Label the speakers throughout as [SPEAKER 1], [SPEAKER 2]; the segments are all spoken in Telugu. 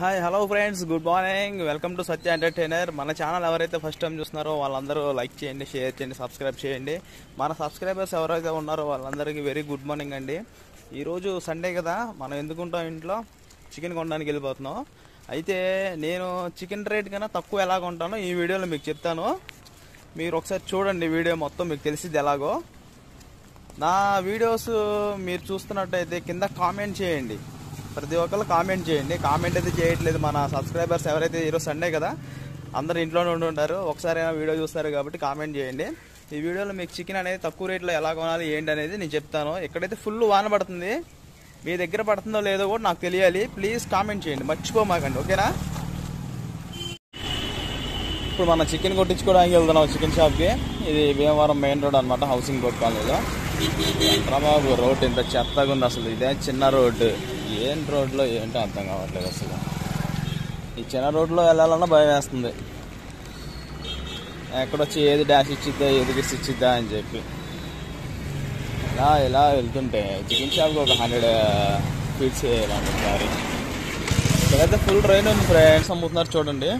[SPEAKER 1] hi hello friends good morning welcome to Satya entertainer మన ఛానల్ ఎవరైతే ఫస్ట్ టైం చూస్తున్నారో వాళ్ళందరూ లైక్ చేయండి షేర్ చేయండి సబ్స్క్రైబ్ చేయండి మన సబ్స్క్రైబర్స్ ఎవరైతే ఉన్నారో వాళ్ళందరికీ వెరీ గుడ్ మార్నింగ్ అండి ఈరోజు సండే కదా మనం ఎందుకుంటాం ఇంట్లో చికెన్ కొనడానికి వెళ్ళిపోతున్నాం అయితే నేను చికెన్ రేట్ కన్నా తక్కువ ఎలా కొంటానో ఈ వీడియోలో మీకు చెప్తాను మీరు ఒకసారి చూడండి వీడియో మొత్తం మీకు తెలిసిద్ది ఎలాగో నా వీడియోస్ మీరు చూస్తున్నట్టయితే కింద కామెంట్ చేయండి ప్రతి ఒక్కరు కామెంట్ చేయండి కామెంట్ అయితే చేయట్లేదు మన సబ్స్క్రైబర్స్ ఎవరైతే ఈరోజు సండే కదా అందరు ఇంట్లోనే ఉండి ఉంటారు ఒకసారి వీడియో చూస్తారు కాబట్టి కామెంట్ చేయండి ఈ వీడియోలో మీకు చికెన్ అనేది తక్కువ రేట్లో ఎలా కొనాలి ఏంటి అనేది నేను చెప్తాను ఎక్కడైతే ఫుల్ వాన పడుతుంది మీ దగ్గర పడుతుందో లేదో కూడా నాకు తెలియాలి ప్లీజ్ కామెంట్ చేయండి మర్చిపోమాకండి ఓకేనా ఇప్పుడు మన చికెన్ కొట్టించుకోవడానికి వెళ్తున్నాం చికెన్ షాప్కి ఇది భీమవరం మెయిన్ రోడ్ అనమాట హౌసింగ్ బోర్డ్ కాలనీలో బాబు రోడ్ ఇంత చెత్తగా ఉంది అసలు ఇదే చిన్న రోడ్డు ఏం రోడ్లో ఏంటో అర్థం కావట్లేదు అసలు ఈ చిన్న రోడ్లో వెళ్ళాలన్నా భయం వేస్తుంది ఎక్కడొచ్చి ఏది డాష్ ఇచ్చిద్దా ఏది గిస్ ఇచ్చిద్దా అని చెప్పి ఇలా ఇలా వెళ్తుంటే చికెన్ షాప్కి ఒక హండ్రెడ్ ఫీట్స్ వేయాలండి ఒకసారి ఇక్కడైతే ఫుల్ ట్రైన్ ఉంది ఫ్రెండ్స్ అమ్ముతున్నారు చూడండి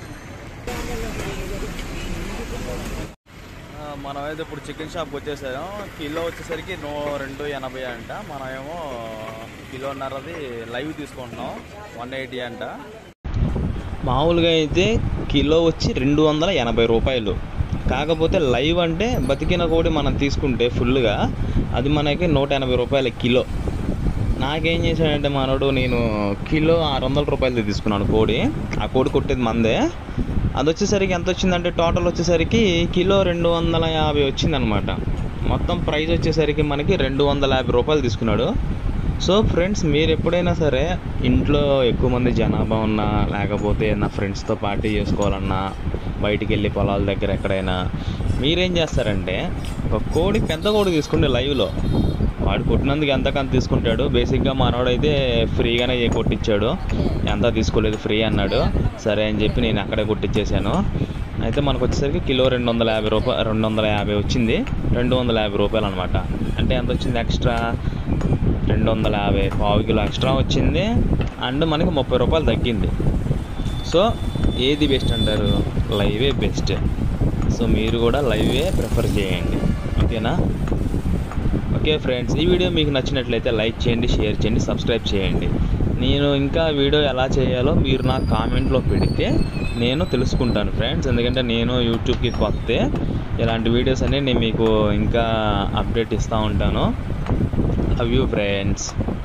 [SPEAKER 1] ఆ, మనమైతే ఇప్పుడు చికెన్ షాప్కి వచ్చేసాము కిలో వచ్చేసరికి నో రెండు ఎనభై అంట మనమేమో కిలోన్నరది లైవ్ తీసుకుంటున్నాం వన్ ఎయిటీ అంట మామూలుగా అయితే కిలో వచ్చి రెండు వందల ఎనభై రూపాయలు కాకపోతే లైవ్ అంటే బతికిన కోడి మనం తీసుకుంటే ఫుల్గా అది మనకి నూట ఎనభై రూపాయల కిలో నాకేం చేశాడంటే మనోడు నేను కిలో ఆరు వందల రూపాయలది తీసుకున్నాను కోడి ఆ కోడి కొట్టేది మందే అది వచ్చేసరికి ఎంత వచ్చిందంటే టోటల్ వచ్చేసరికి కిలో రెండు వందల యాభై వచ్చిందనమాట మొత్తం ప్రైస్ వచ్చేసరికి మనకి రెండు వందల యాభై రూపాయలు తీసుకున్నాడు సో ఫ్రెండ్స్ మీరు ఎప్పుడైనా సరే ఇంట్లో ఎక్కువ మంది జనాభా ఉన్నా లేకపోతే నా ఫ్రెండ్స్తో పార్టీ చేసుకోవాలన్నా బయటికి వెళ్ళి పొలాల దగ్గర ఎక్కడైనా మీరేం చేస్తారంటే ఒక కోడి పెద్ద కోడి తీసుకోండి లైవ్లో వాడు కొట్టినందుకు ఎంతకంత తీసుకుంటాడు బేసిక్గా మనోడైతే ఫ్రీగానే ఏ కొట్టించాడు ఎంత తీసుకోలేదు ఫ్రీ అన్నాడు సరే అని చెప్పి నేను అక్కడే కొట్టించేశాను అయితే మనకు వచ్చేసరికి కిలో రెండు వందల యాభై రూపాయలు రెండు వందల యాభై వచ్చింది రెండు వందల యాభై రూపాయలు అనమాట అంటే ఎంత వచ్చింది ఎక్స్ట్రా రెండు వందల యాభై పావు కిలో ఎక్స్ట్రా వచ్చింది అండ్ మనకి ముప్పై రూపాయలు తగ్గింది సో ఏది బెస్ట్ అంటారు లైవే బెస్ట్ సో మీరు కూడా లైవే ప్రిఫర్ చేయండి ఓకేనా ఓకే ఫ్రెండ్స్ ఈ వీడియో మీకు నచ్చినట్లయితే లైక్ చేయండి షేర్ చేయండి సబ్స్క్రైబ్ చేయండి నేను ఇంకా వీడియో ఎలా చేయాలో మీరు నా కామెంట్లో పెడితే నేను తెలుసుకుంటాను ఫ్రెండ్స్ ఎందుకంటే నేను యూట్యూబ్కి కొత్తే ఇలాంటి వీడియోస్ అన్నీ నేను మీకు ఇంకా అప్డేట్ ఇస్తూ ఉంటాను లవ్ యూ ఫ్రెండ్స్